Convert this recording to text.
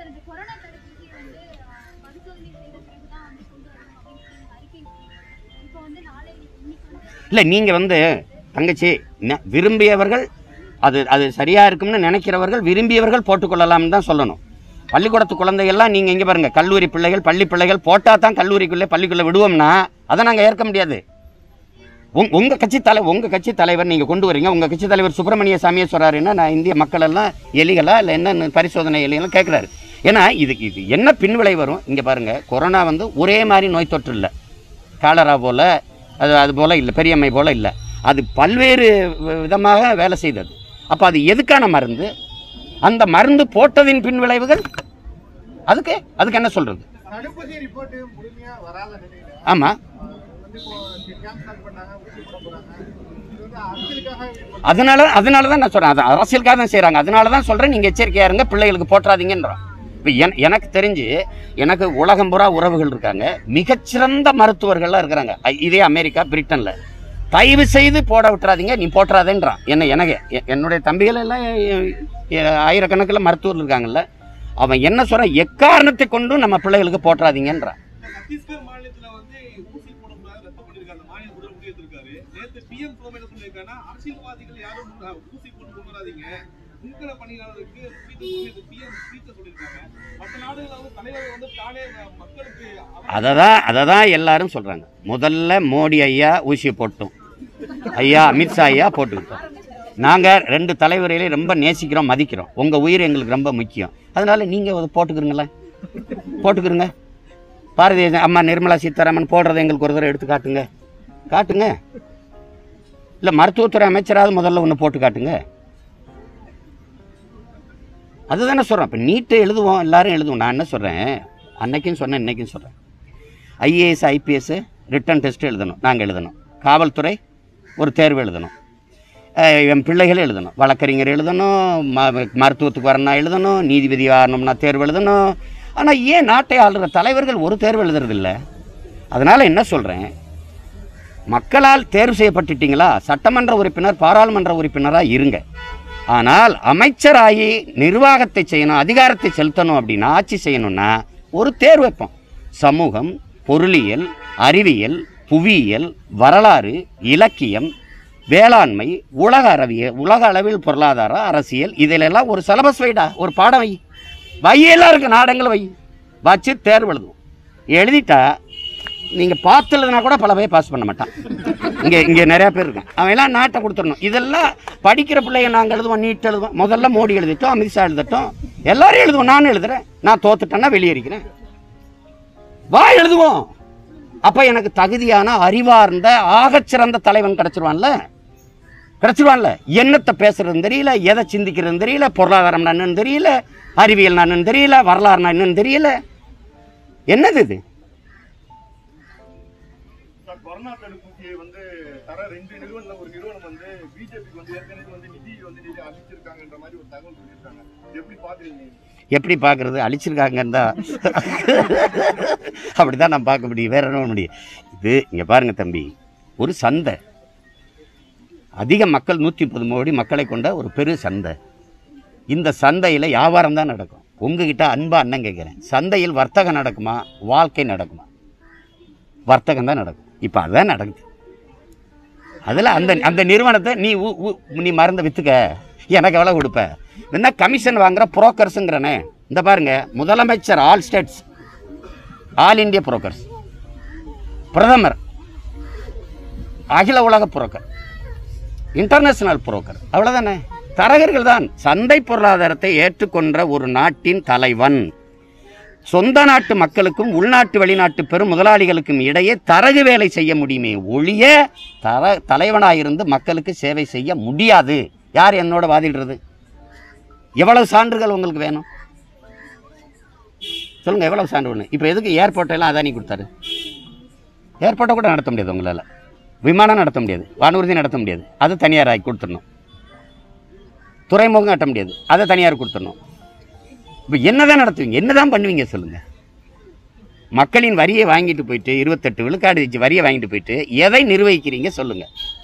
Sir இந்த corona தடுப்பூசி வந்து அஹ், பரிசோதனை செய்த பிறகுதான் வந்து கொண்டு வரணும் அப்படின்னு சொல்லி அறிக்கை விட்டிருக்காங்க. இப்போ வந்து நாளை இன்னைக்கு வந்து இல்லை நீங்கள் வந்து தங்கச்சி ந- விரும்பியவர்கள் அது அது சரியாக இருக்கும்னு நினைக்கிறவர்கள் விரும்பியவர்கள் போட்டுக்கொள்ளலாம்னு தான் சொல்லணும் பள்ளிக்கூடத்து குழந்தைகள்லாம் நீங்கள் இங்கே பாருங்கள் கல்லூரி பிள்ளைகள் பள்ளி பிள்ளைகள் போட்டால் தான் கல்லூரிக்குள்ளே பள்ளிக்குள்ளே விடுவோம்னா அதை நாங்கள் ஏற்க முடியாது உங் உங்கள் கட்சி தலை உங்கள் கட்சி தலைவர் நீங்கள் கொண்டு வரீங்க உங்கள் கட்சி தலைவர் சுப்பிரமணிய சாமியே சொல்கிறாருன்னா நான் இந்திய மக்கள் எல்லாம் எலிகளா இல்லை என்ன பரிசோதனை எலிகளும் கேட்குறாரு ஏன்னா இது இது என்ன பின்விளை வரும் இங்கே பாருங்கள் கொரோனா வந்து ஒரே மாதிரி நோய் தொற்று இல்லை காலரா போல் அது அது போல் இல்லை பெரியம்மை போல் இல்லை அது பல்வேறு வி- விதமாக வேலை செய்தது அப்போ அது எதுக்கான மருந்து அந்த மருந்து போட்டதின் பின் விளைவுகள் அதுக்கு அதுக்கு என்ன சொல்கிறது தடுப்பூசி ரிப்போர்ட் முழுமையா வராத நிலையில ஆமாம் வந்து இப்போ கேம்ப் ஸ்டார்ட் பண்ணாங்க ஊசி போட போறாங்க இது வந்து அரசியலுக்காக இப்போ அதனால அதனால தான் நான் சொல்கிறேன் அது அரசியலுக்காக தான் செய்கிறாங்க அதனால தான் சொல்கிறேன் நீங்கள் எச்சரிக்கையாக இருங்க பிள்ளைகளுக்கு போட்டுறாதீங்கன்றோம் இப்போ என் எனக்கு தெரிஞ்சு எனக்கு உலகம் பூரா உறவுகள் இருக்காங்க மிகச்சிறந்த மருத்துவர்கள்லாம் இருக்கிறாங்க ஐ- இதே அமெரிக்கா பிரிட்டனில் தயவு செய்து போட விட்டுறாதீங்க நீ போட்டுறாதேன்றான் என்ன எனக்கு எ- என்னுடைய தம்பிகள் எல்லாம் எ- எ- ஆயிரக்கணக்கில் மருத்துவர்கள் இருக்காங்கல்ல அவன் என்ன சொல்கிறான் எக்காரணத்தை கொண்டும் நம்ம பிள்ளைகளுக்கு போட்டுறாதீங்கன்றான் சத்தீஸ்கர் மாநிலத்துல வந்து ஊசி போடக்கூடாது ரத்து பண்ணிருக்காங்க மாநில முதல்வர் முடிவு எடுத்திருக்காரு நேத்து பிஎம் சோம் என்ன சொல்லியிருக்காங்கன்னா அரசியல்வாதிகள் யாரும் முன்ன- ஊசி போட்டு கொண்டு வராதீங்க முன்கள பணியாளருக்கு பிஎம் ஸ்பீச்சை சொல்லியிருக்காங்க மற்ற நாடுகள் வந்து தலைவர் வந்து தானே அஹ், மக்களுக்கு அவர் அதை தான் அதை தான் எல்லாரும் சொல்கிறாங்க முதல்ல மோடி ஐயா ஊசியை போட்டோம் ஐயா அமித்ஷா ஐயா போட்டுக்கிட்டோம் நாங்கள் ரெண்டு தலைவரையிலே ரொம்ப நேசிக்கிறோம் மதிக்கிறோம் உங்கள் உயிர் எங்களுக்கு ரொம்ப முக்கியம் அதனால நீங்கள் அதை போட்டுக்கிறீங்களேன் போட்டுக்கிறங்க பாரதிய ஜன- அம்மா நிர்மலா சீதாராமன் போடுறதை எங்களுக்கு ஒரு தடவை எடுத்து காட்டுங்க காட்டுங்க இல்லை மருத்துவத்துறை அமைச்சராவது முதல்ல ஒன்று போட்டு காட்டுங்க அதுதானே சொல்கிறேன் இப்போ நீட்டு எழுதுவோம் எல்லாரும் எழுதுவோம் நான் என்ன சொல்கிறேன் அன்னைக்கும் சொன்னேன் இன்னைக்கும் சொல்கிறேன் ஐஏஎஸ் ஐபிஎஸ் ரிட்டன் டெஸ்ட் எழுதணும் நாங்கள் எழுதணும் காவல்துறை ஒரு தேர்வு எழுதணும் அஹ் என் பிள்ளைகள் எழுதணும் வழக்கறிஞர் எழுதணும் ம மருத்துவத்துக்கு வரணும்னா எழுதணும் நீதிபதி ஆகணும்னா தேர்வு எழுதணும் ஆனால் ஏன் நாட்டை ஆளுற தலைவர்கள் ஒரு தேர்வு எழுதுறதில்ல அதனால் என்ன சொல்கிறேன் மக்களால் தேர்வு செய்யப்பட்டுட்டீங்களா சட்டமன்ற உறுப்பினர் பாராளுமன்ற உறுப்பினராக இருங்க ஆனால் அமைச்சராகி நிர்வாகத்தை செய்யணும் அதிகாரத்தை செலுத்தணும் அப்படின்னா ஆட்சி செய்யணும்னா ஒரு தேர்வு வைப்போம் சமூகம் பொருளியல் அறிவியல் புவியியல் வரலாறு இலக்கியம் வேளாண்மை உலக அறிவியல் உலக அளவில் பொருளாதாரம் அரசியல் இதிலெல்லாம் ஒரு சிலபஸ் வைடா ஒரு பாடம் வை வையெல்லாம் இருக்கு நாடங்கள் வை வச்சு தேர்வு எழுதுவோம் எழுதிட்டா நீங்கள் பார்த்து எழுதுனா கூட பல பேர் பாஸ் பண்ண மாட்டான் இங்கே இங்கே நிறையா பேர் இருக்கான் அவன் எல்லாம் நாட்டை கொடுத்துடணும் இதெல்லாம் படிக்கிற பிள்ளைங்க நாங்கள் எழுதுவோம் நீட் எழுதுவோம் முதல்ல மோடி எழுதிட்டோம் அமித்ஷா எழுதட்டும் எல்லாரும் எழுதுவோம் நானும் எழுதுறேன் நான் தோத்துட்டேன்னா வெளியேறிக்கிறேன் வா எழுதுவோம் அப்போ எனக்கு தகுதியான அறிவார்ந்த ஆகச்சிறந்த தலைவன் கிடச்சிருவான்ல கிடச்சிருவான்ல என்னத்தை பேசுறதுன்னு தெரியல எதை சிந்திக்கிறதுன்னு தெரியல பொருளாதாரம் என்னன்னு தெரியல அறிவியல் என்னன்னு தெரியல வரலாறு என்னன்னு தெரியல என்னது இது சார், கொரோனா தடுப்பூசியை வந்து தர ரெண்டு நிறுவனம் ஒரு நிறுவனம் வந்து பிஜேபிக்கு வந்து ஏற்கனவே வந்து நிதி வந்து நிதி அளிச்சிருக்காங்கன்ற மாதிரி ஒரு தகவல் சொல்லியிருக்காங்க எப்படி பாக்குறீங்க எப்படி பார்க்குறது அழிச்சிருக்காங்கன்னு தான் அப்படி தான் நான் பார்க்க முடியும் வேற என்ன பண்ண முடியும் இது இங்கே பாருங்க தம்பி ஒரு சந்தை அதிக மக்கள் நூற்றி முப்பது கோடி மக்களை கொண்ட ஒரு பெரு சந்தை இந்த சந்தையில் வியாபாரம் தான் நடக்கும் உங்ககிட்ட அன்பா அண்ணன் கேட்குறேன் சந்தையில் வர்த்தகம் நடக்குமா வாழ்க்கை நடக்குமா வர்த்தகம் தான் நடக்கும் இப்போ அதுதான் நடக்குது அதில் அந்த அந்த நிறுவனத்தை நீ ஊ- ஊ- நீ மருந்தை விற்றுக்க எனக்கு எவ்வளோ கொடுப்ப என்ன கமிஷன் வாங்குற புரோக்கர்ஸுங்கிறனே இந்த பாருங்க முதலமைச்சர் ஆல் ஸ்டேட்ஸ் ஆல் இந்திய புரோக்கர்ஸ் பிரதமர் அகில உலக புரோக்கர் இன்டர்நேஷனல் புரோக்கர் அவ்வளோதானே தரகர்கள் தான் சந்தை பொருளாதாரத்தை ஏற்றுக்கொண்ட ஒரு நாட்டின் தலைவன் சொந்த நாட்டு மக்களுக்கும் உள்நாட்டு வெளிநாட்டு பெரும் முதலாளிகளுக்கும் இடையே தரகு வேலை செய்ய முடியுமே ஒழிய தர தலைவனாயிருந்து மக்களுக்கு சேவை செய்ய முடியாது யார் என்னோட வாதிடுறது எவ்வளவு சான்றுகள் உங்களுக்கு வேணும் சொல்லுங்க எவ்வளவு சான்று வேணும் இப்போ எதுக்கு ஏர்போர்ட் எல்லாம் அதானி கொடுத்தாரு ஏர்போர்ட்டை கூட நடத்த முடியாது உங்களால் விமானம் நடத்த முடியாது வானூர்தி நடத்த முடியாது அது தனியார் ஆகி கொடுத்துடணும் துறைமுகம் கட்ட முடியாது அதை தனியார் கொடுத்துடணும் இப்போ என்னதான் நடத்துவீங்க என்னதான் பண்ணுவீங்க சொல்லுங்க மக்களின் வரியை வாங்கிட்டு போயிட்டு இருபத்தெட்டு விழுக்காடு வச்சு வரியை வாங்கிட்டு போயிட்டு எதை நிர்வகிக்கிறீங்க சொல்லுங்க